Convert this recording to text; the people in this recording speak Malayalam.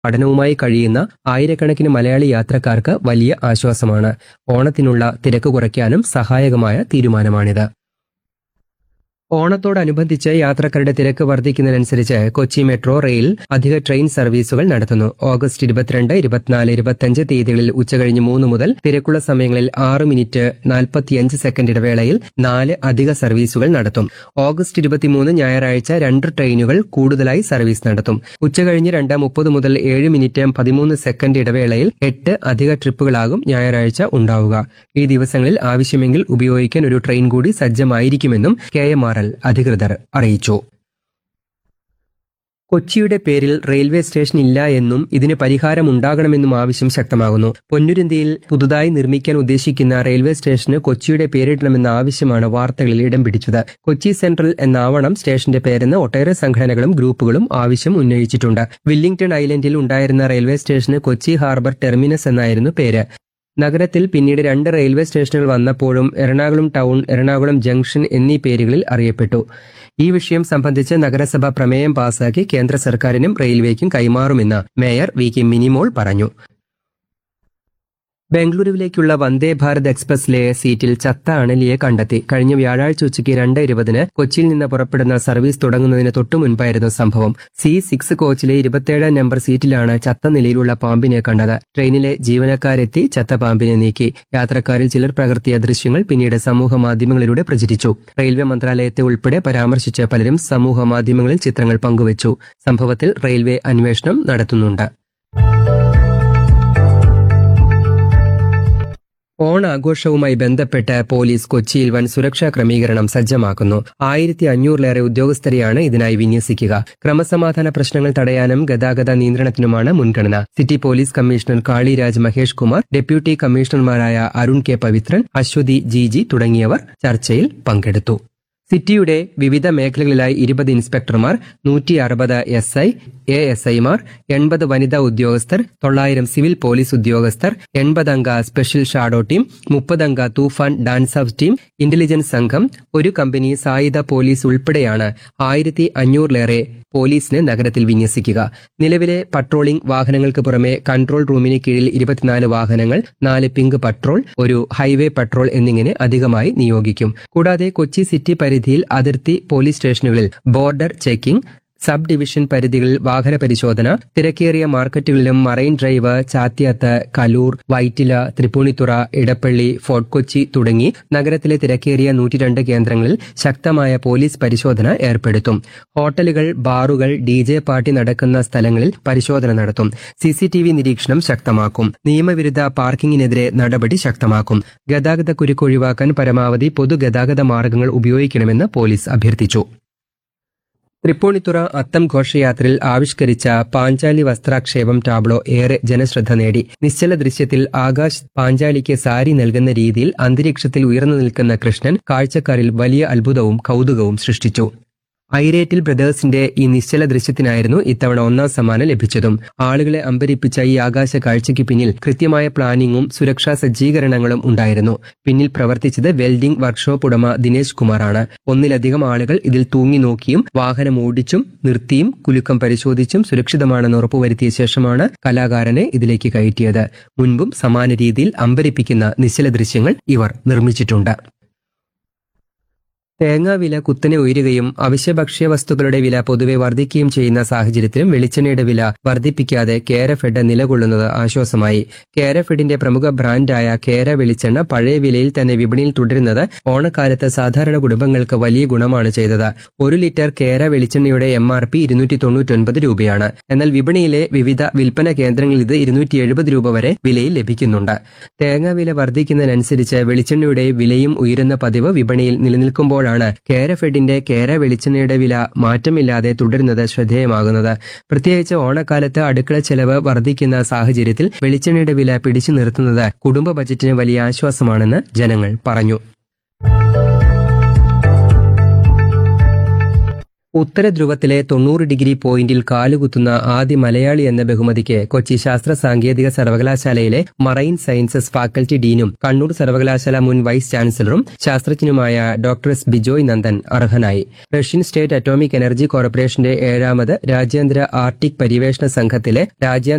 പഠനവുമായി കഴിയുന്ന ആയിരക്കണക്കിന് മലയാളി യാത്രക്കാർക്ക് വലിയ ആശ്വാസമാണ് ഓണത്തിനുള്ള തിരക്ക് കുറയ്ക്കാനും സഹായകമായ തീരുമാനമാണിത് ഓണത്തോടനുബന്ധിച്ച് യാത്രക്കാരുടെ തിരക്ക് വർദ്ധിക്കുന്നതിനനുസരിച്ച് കൊച്ചി മെട്രോ റെയിൽ അധിക ട്രെയിൻ സർവീസുകൾ നടത്തുന്നു ഓഗസ്റ്റ് ഇരുപത്തിരണ്ട് ഇരുപത്തിനാല് ഇരുപത്തിയഞ്ച് തീയതികളിൽ ഉച്ചകഴിഞ്ഞ് മൂന്ന് മുതൽ തിരക്കുള്ള സമയങ്ങളിൽ ആറ് മിനിറ്റ് നാൽപ്പത്തിയഞ്ച് സെക്കൻഡ് ഇടവേളയിൽ നാല് അധിക സർവീസുകൾ നടത്തും ഓഗസ്റ്റ് ഇരുപത്തിമൂന്ന് ഞായറാഴ്ച രണ്ട് ട്രെയിനുകൾ കൂടുതലായി സർവീസ് നടത്തും ഉച്ചകഴിഞ്ഞ് രണ്ട് മുപ്പത് മുതൽ ഏഴ് മിനിറ്റ് പതിമൂന്ന് സെക്കൻഡ് ഇടവേളയിൽ എട്ട് അധിക ട്രിപ്പുകളാകും ഞായറാഴ്ച ഉണ്ടാവുക ഈ ദിവസങ്ങളിൽ ആവശ്യമെങ്കിൽ ഉപയോഗിക്കാൻ ഒരു ട്രെയിൻ കൂടി സജ്ജമായിരിക്കുമെന്നും കെ എം ആർ എൽ അധികൃതർ അറിയിച്ചു കൊച്ചിയുടെ പേരിൽ റെയിൽവേ സ്റ്റേഷൻ ഇല്ല എന്നും ഇതിന് പരിഹാരം ഉണ്ടാകണമെന്നും ആവശ്യം ശക്തമാകുന്നു പൊന്നുരുന്തിയിൽ പുതുതായി നിർമ്മിക്കാൻ ഉദ്ദേശിക്കുന്ന റെയിൽവേ സ്റ്റേഷന് കൊച്ചിയുടെ പേരിടണമെന്ന ആവശ്യമാണ് വാർത്തകളിൽ ഇടം പിടിച്ചത് കൊച്ചി സെൻട്രൽ എന്നാവണം സ്റ്റേഷന്റെ പേരെന്ന് ഒട്ടേറെ സംഘടനകളും ഗ്രൂപ്പുകളും ആവശ്യം ഉന്നയിച്ചിട്ടുണ്ട് വില്ലിംഗ്ടൺ ഐലൻഡിൽ ഉണ്ടായിരുന്ന റെയിൽവേ സ്റ്റേഷന് കൊച്ചി ഹാർബർ ടെർമിനസ് എന്നായിരുന്നു പേര് നഗരത്തിൽ പിന്നീട് രണ്ട് റെയിൽവേ സ്റ്റേഷനുകൾ വന്നപ്പോഴും എറണാകുളം ടൗൺ എറണാകുളം ജംഗ്ഷൻ എന്നീ പേരുകളിൽ അറിയപ്പെട്ടു ഈ വിഷയം സംബന്ധിച്ച് നഗരസഭ പ്രമേയം പാസാക്കി കേന്ദ്ര സർക്കാരിനും റെയിൽവേക്കും കൈമാറുമെന്ന് മേയർ വി കെ മിനിമോൾ പറഞ്ഞു ബംഗളൂരുവിലേക്കുള്ള വന്ദേ ഭാരത് എക്സ്പ്രസിലെ സീറ്റിൽ ചത്ത അണലിയെ കണ്ടെത്തി കഴിഞ്ഞ വ്യാഴാഴ്ച ഉച്ചയ്ക്ക് രണ്ട് ഇരുപതിന് കൊച്ചിയിൽ നിന്ന് പുറപ്പെടുന്ന സർവീസ് തുടങ്ങുന്നതിന് തൊട്ടു മുൻപായിരുന്നു സംഭവം സി സിക്സ് കോച്ചിലെ ഇരുപത്തിയേഴാം നമ്പർ സീറ്റിലാണ് ചത്ത നിലയിലുള്ള പാമ്പിനെ കണ്ടത് ട്രെയിനിലെ ജീവനക്കാരെത്തി ചത്ത പാമ്പിനെ നീക്കി യാത്രക്കാരിൽ ചിലർ പകർത്തിയ ദൃശ്യങ്ങൾ പിന്നീട് സമൂഹ മാധ്യമങ്ങളിലൂടെ പ്രചരിച്ചു റെയിൽവേ മന്ത്രാലയത്തെ ഉൾപ്പെടെ പരാമർശിച്ച പലരും സമൂഹ മാധ്യമങ്ങളിൽ ചിത്രങ്ങൾ പങ്കുവച്ചു സംഭവത്തിൽ റെയിൽവേ അന്വേഷണം നടത്തുന്നുണ്ട് ഓണാഘോഷവുമായി ബന്ധപ്പെട്ട് പോലീസ് കൊച്ചിയിൽ വൻ സുരക്ഷാ ക്രമീകരണം സജ്ജമാക്കുന്നു ആയിരത്തി അഞ്ഞൂറിലേറെ ഉദ്യോഗസ്ഥരെയാണ് ഇതിനായി വിന്യസിക്കുക ക്രമസമാധാന പ്രശ്നങ്ങൾ തടയാനും ഗതാഗത നിയന്ത്രണത്തിനുമാണ് മുൻഗണന city police commissioner Kaliraj Mahesh Kumar deputy കമ്മീഷണർമാരായ Arun K Pavithran Aswathi G G തുടങ്ങിയവർ ചർച്ചയിൽ പങ്കെടുത്തു സിറ്റിയുടെ വിവിധ മേഖലകളിലായി ഇരുപത് ഇൻസ്പെക്ടർമാർ നൂറ്റി അറുപത് എസ് ഐ എ എസ് ഐമാർ എൺപത് വനിതാ ഉദ്യോഗസ്ഥർ തൊള്ളായിരം സിവിൽ പോലീസ് ഉദ്യോഗസ്ഥർ എൺപതംഗ സ്പെഷ്യൽ ഷാഡോ ടീം മുപ്പതംഗ Toofan DANSAF team intelligence സംഘം ഒരു കമ്പനി സായുധ പോലീസ് ഉൾപ്പെടെയാണ് ആയിരത്തി അഞ്ഞൂറിലേറെ പോലീസിനെ നഗരത്തിൽ വിന്യസിക്കുക നിലവിലെ പട്രോളിംഗ് വാഹനങ്ങൾക്ക് പുറമെ കൺട്രോൾ റൂമിന് കീഴിൽ ഇരുപത്തിനാല് വാഹനങ്ങൾ നാല് പിങ്ക് പട്രോൾ ഒരു ഹൈവേ പട്രോൾ എന്നിങ്ങനെ അധികമായി നിയോഗിക്കും കൂടാതെ കൊച്ചി സിറ്റി പരിധിയിൽ അതിർത്തി പോലീസ് സ്റ്റേഷനുകളിൽ ബോർഡർ ചെക്കിംഗ് സബ് ഡിവിഷൻ പരിധികളിൽ വാഹന പരിശോധന തിരക്കേറിയ മാർക്കറ്റുകളിലും marine drive Chathiyath Kaloor Vyttila Tripunithura Edappally Fort Kochi തുടങ്ങി നഗരത്തിലെ തിരക്കേറിയ നൂറ്റിരണ്ട് കേന്ദ്രങ്ങളിൽ ശക്തമായ പോലീസ് പരിശോധന ഏർപ്പെടുത്തും ഹോട്ടലുകൾ ബാറുകൾ ഡി ജെ പാർട്ടി നടക്കുന്ന സ്ഥലങ്ങളിൽ പരിശോധന നടത്തും സി സി ടി വി നിരീക്ഷണം ശക്തമാക്കും നിയമവിരുദ്ധ പാർക്കിങ്ങിനെതിരെ നടപടി ശക്തമാക്കും ഗതാഗത കുരുക്ക് ഒഴിവാക്കാൻ പരമാവധി പൊതുഗതാഗത മാർഗങ്ങൾ ഉപയോഗിക്കണമെന്ന് പോലീസ് അഭ്യർത്ഥിച്ചു തൃപ്പൂണിത്തുറ അത്തം ഘോഷയാത്രയിൽ ആവിഷ്കരിച്ച പാഞ്ചാലി വസ്ത്രാക്ഷേപം ടാബ്ലോ ഏറെ ജനശ്രദ്ധ നേടി നിശ്ചല ദൃശ്യത്തിൽ ആകാശ് പാഞ്ചാലിക്ക് സാരി നൽകുന്ന രീതിയിൽ അന്തരീക്ഷത്തിൽ ഉയർന്നു നിൽക്കുന്ന കൃഷ്ണൻ കാഴ്ചക്കാരിൽ വലിയ അത്ഭുതവും കൗതുകവും സൃഷ്ടിച്ചു ഐരേറ്റിൽ ബ്രദേഴ്സിന്റെ ഈ നിശ്ചല ദൃശ്യത്തിനായിരുന്നു ഇത്തവണ ഒന്നാം സമ്മാനം ലഭിച്ചതും ആളുകളെ അമ്പരിപ്പിച്ച ഈ ആകാശ കാഴ്ചയ്ക്ക് പിന്നിൽ കൃത്യമായ പ്ലാനിങ്ങും സുരക്ഷാ സജ്ജീകരണങ്ങളും ഉണ്ടായിരുന്നു പിന്നിൽ പ്രവർത്തിച്ചത് വെൽഡിംഗ് വർക്ക്ഷോപ്പ് ഉടമ ദിനേശ് കുമാറാണ് ഒന്നിലധികം ആളുകൾ ഇതിൽ തൂങ്ങി നോക്കിയും വാഹനം ഓടിച്ചും നിർത്തിയും കുലുക്കം പരിശോധിച്ചും സുരക്ഷിതമാണെന്ന് ഉറപ്പുവരുത്തിയ ശേഷമാണ് കലാകാരനെ ഇതിലേക്ക് കയറ്റിയത് മുൻപും സമാന രീതിയിൽ അമ്പരിപ്പിക്കുന്ന നിശ്ചല ദൃശ്യങ്ങൾ ഇവർ നിർമ്മിച്ചിട്ടുണ്ട് തേങ്ങാ വില കുത്തനെ ഉയരുകയും അവശ്യ ഭക്ഷ്യ വസ്തുക്കളുടെ വില പൊതുവെ വർദ്ധിക്കുകയും ചെയ്യുന്ന സാഹചര്യത്തിലും വെളിച്ചെണ്ണയുടെ വില വർദ്ധിപ്പിക്കാതെ കേരഫെഡ് നിലകൊള്ളുന്നത് ആശ്വാസമായി കേരഫെഡിന്റെ പ്രമുഖ ബ്രാൻഡായ കേര വെളിച്ചെണ്ണ പഴയ വിലയിൽ തന്നെ വിപണിയിൽ തുടരുന്നത് ഓണക്കാലത്ത് സാധാരണ കുടുംബങ്ങൾക്ക് വലിയ ഗുണമാണ് ചെയ്തത് ഒരു ലിറ്റർ കേര വെളിച്ചെണ്ണയുടെ എം ആർ പി ഇരുന്നൂറ്റി തൊണ്ണൂറ്റൊൻപത് രൂപയാണ് എന്നാൽ വിപണിയിലെ വിവിധ വിൽപ്പന കേന്ദ്രങ്ങളിൽ ഇത് ഇരുന്നൂറ്റി എഴുപത് രൂപ വരെ വിലയിൽ ലഭിക്കുന്നുണ്ട് തേങ്ങ വില വർദ്ധിക്കുന്നതിനനുസരിച്ച് വെളിച്ചെണ്ണയുടെ വിലയും ഉയരുന്ന പതിവ് വിപണിയിൽ നിലനിൽക്കുമ്പോഴാണ് കേരഫെഡിന്റെ കേര വെളിച്ചെണ്ണയുടെ വില മാറ്റമില്ലാതെ തുടരുന്നത് ശ്രദ്ധേയമാകുന്നത് പ്രത്യേകിച്ച് ഓണക്കാലത്ത് അടുക്കള ചെലവ് വർദ്ധിക്കുന്ന സാഹചര്യത്തിൽ വെളിച്ചെണ്ണയുടെ വില പിടിച്ചു നിർത്തുന്നത് കുടുംബ ബജറ്റിന് വലിയ ആശ്വാസമാണെന്ന് ജനങ്ങൾ പറഞ്ഞു ഉത്തര ധ്രുവത്തിലെ തൊണ്ണൂറ് ഡിഗ്രി പോയിന്റിൽ കാലുകുത്തുന്ന ആദ്യ മലയാളി എന്ന ബഹുമതിക്ക് കൊച്ചി ശാസ്ത്ര സാങ്കേതിക സർവകലാശാലയിലെ മറൈൻ സയൻസസ് ഫാക്കൽറ്റി ഡീനും കണ്ണൂർ സർവകലാശാല മുൻ വൈസ് ചാൻസലറും ശാസ്ത്രജ്ഞനുമായ ഡോക്ടർ എസ് ബിജോയ് നന്ദൻ അർഹനായി റഷ്യൻ സ്റ്റേറ്റ് അറ്റോമിക് എനർജി കോർപ്പറേഷന്റെ ഏഴാമത് രാജ്യാന്തര ആർട്ടിക് പര്യവേഷണ സംഘത്തിലെ രാജ്യാന്തര